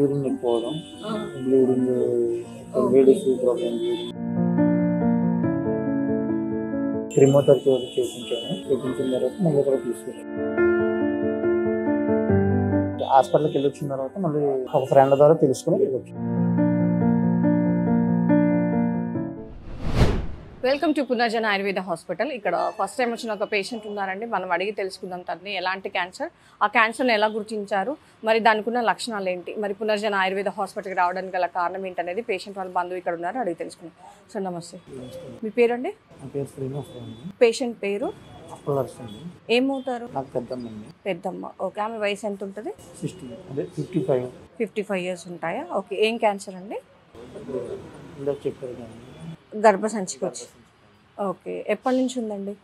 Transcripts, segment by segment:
Urine ఎక్కువడం bleeding ladies problem chemotherapy ఒకటి చేయించాను చేయించిన తర్వాత మళ్ళీ ఇక్కడ తీసుకున్నాను హాస్పిటల్కి వెళ్ళి వచ్చిన తర్వాత మళ్ళీ ఒక ఫ్రెండ్ ద్వారా తెలుసుకుని ఇక్కడికి వచ్చాను welcome to Punarjana Ayurveda hospital ఇక్కడ ఫస్ట్ టైం వచ్చిన ఒక పేషెంట్ ఉన్నారండి మనం అడిగి తెలుసుకుందాం తనని ఎలాంటి క్యాన్సర్ ఆ క్యాన్సర్ని ఎలా గుర్తించారు మరి దానికి ఉన్న లక్షణాలు ఏంటి మరి పునర్జన ఆయుర్వేద హాస్పిటల్కి రావడానికి గల కారణం ఏంటనేది పేషెంట్ వాళ్ళ బంధువు ఇక్కడ ఉన్నారు అడిగి తెలుసుకుందాం సార్ నమస్తే మీ పేరండి నా పేరు శ్రీనివాస్ అండి పేషెంట్ పేరు అప్పలర్స్ అండి ఏమవుతారు నాకు పెద్దమ్మండి పెద్దమ్మ ఓకే ఆమె వయసు ఎంత ఉంటుంది సిక్స్టీ అదే fifty five fifty five years ఉంటాయా ఓకే ఏం క్యాన్సర్ అండి ఇందాక చెప్పారు కానీ గర్భసంచికి వచ్చి ఓకే ఎప్పటి నుంచి ఉందండి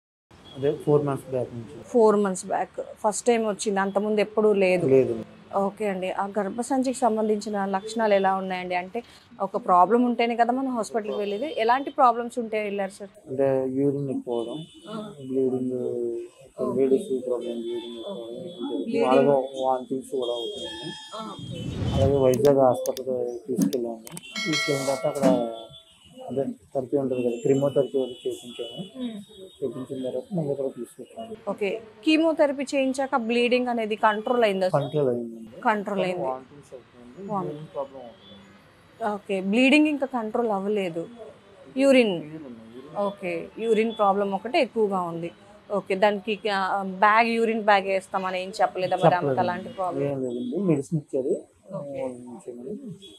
అదే ఫోర్ మంత్స్ బ్యాక్ నుంచి four months back first time వచ్చింది అంతకుముందు ఎప్పుడూ లేదు లేదు ఓకే అండి ఆ గర్భసంచికి సంబంధించిన లక్షణాలు ఎలా ఉన్నాయండి అంటే ఒక ప్రాబ్లం ఉంటేనే కదా మనం హాస్పిటల్కి వెళ్ళేది ఎలాంటి ప్రాబ్లమ్స్ ఉంటే వెళ్ళారు సార్ అంటే యూరిన్ ఎక్కువడం బ్లీడింగ్ లేడీస్ ప్రాబ్లం బ్లీడింగ్ అలాగే వాంటింగ్స్ కూడా అవుతున్నాయి అలాగే వైజాగ్ హాస్పిటల్ తీసుకెళ్ళాము తీసుకెళ్ళిన తర్వాత అక్కడ అదే థెరపీ ఉంటుంది కదా క్రిమోథెరపీ ఒకటి చేయించాము చేయించిన తర్వాత మళ్ళీ ఇక్కడ తీసుకొచ్చాము ఓకే కీమోథెరపీ చేయించాక బ్లీడింగ్ అనేది కంట్రోల్ అయిందా కంట్రోల్ అయిందండి కంట్రోల్ అయింది వాంటింగ్స్ అవుతుంది యూరిన్ ప్రాబ్లం అవుతుంది ఓకే బ్లీడింగ్ ఇంకా కంట్రోల్ అవ్వలేదు యూరిన్ ఓకే యూరిన్ ప్రాబ్లం ఒకటే ఎక్కువగా ఉంది ఓకే దానికి బ్యాగ్ యూరిన్ బ్యాగ్ వేస్తామని ఏం చెప్పలేదా మరి ఆమెకు అలాంటి ప్రాబ్లం ఏం లేదండి మెడిసిన్ ఇచ్చారు చేయమని.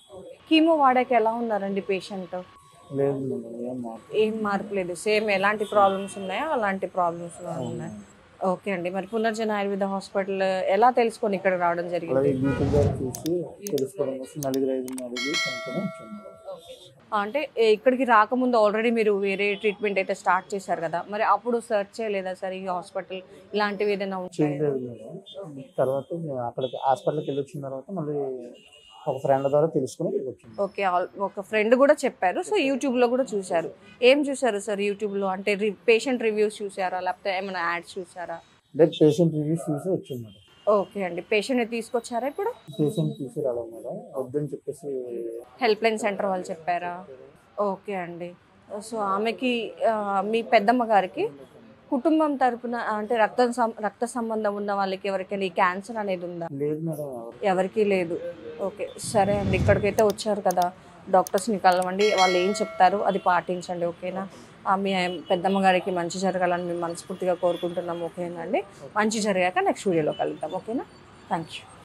కీమో వాడాక ఎలా ఉన్నారండి పేషెంట్ లేదు మేడం ఏం మార్పు ఏం మార్పు లేదు సేమ్ ఎలాంటి ప్రాబ్లమ్స్ ఉన్నాయో అలాంటి ప్రాబ్లమ్స్ ఉన్నాయి ఓకే అండి మరి పునర్జన ఆయుర్వేద హాస్పిటల్ ఎలా తెలుసుకొని ఇక్కడ రావడం జరిగింది అలాగే యూట్యూబ్ ద్వారా చూసి తెలుసుకోవడం కోసం నలుగురు ఐదు అడిగి కనుక్కొని వచ్చాము అంటే ఏ, ఇక్కడికి రాకముందు ఆల్రెడీ మీరు వేరే ట్రీట్మెంట్ అయితే స్టార్ట్ చేశారు కదా మరి అప్పుడు సెర్చ్ చేయలేదా సార్ ఈ హాస్పిటల్ ఇలాంటివి ఏదైనా ఉంటాయి చేయలేదు మేడం తర్వాత మేము అక్కడికి హాస్పిటల్కి వెళ్ళి వచ్చిన తర్వాత మళ్ళీ ఒక ఫ్రెండ్ ద్వారా తెలుసుకుని ఇక్కడికి వచ్చాము ఓకే ఆల్- ఒక ఫ్రెండ్ కూడా చెప్పారు సో యూట్యూబ్లో కూడా చూశారు ఏం చూశారు సార్ యూట్యూబ్లో అంటే పేషెంట్ రివ్యూస్ చూసారా లేకపోతే ఏమైనా యాడ్స్ చూసారా అంటే పేషెంట్ రివ్యూస్ చూసి వచ్చింది మేడం ఓకే అండి పేషెంట్ని తీసుకొచ్చారా ఇప్పుడు పేషెంట్ చూసి రావడం మేడం వద్దని చెప్పేసి హెల్ప్ లైన్ సెంటర్ వాళ్ళు చెప్పారా ఓకే అండి సో ఆమెకి ఆ, మీ పెద్దమ్మ గారికి కుటుంబం తరపున అంటే రక్త సం- రక్త సంబంధం ఉన్న వాళ్ళకి ఎవరికైనా ఈ క్యాన్సర్ అనేది ఉందా లేదు మేడం ఎవరు ఎవరికీ లేదు ఓకే సరే అండి ఇక్కడికైతే వచ్చారు కదా డాక్టర్స్ని కలవండి వాళ్ళు ఏం చెప్తారు అది పాటించండి ఓకేనా ఆ, మీ పెద్దమ్మ గారికి మంచి జరగాలని మేము మనస్ఫూర్తిగా కోరుకుంటున్నాం ఓకేనా అండి మంచి జరిగాక నెక్స్ట్ వీడియోలో కలుద్దాం ఓకేనా థ్యాంక్ యూ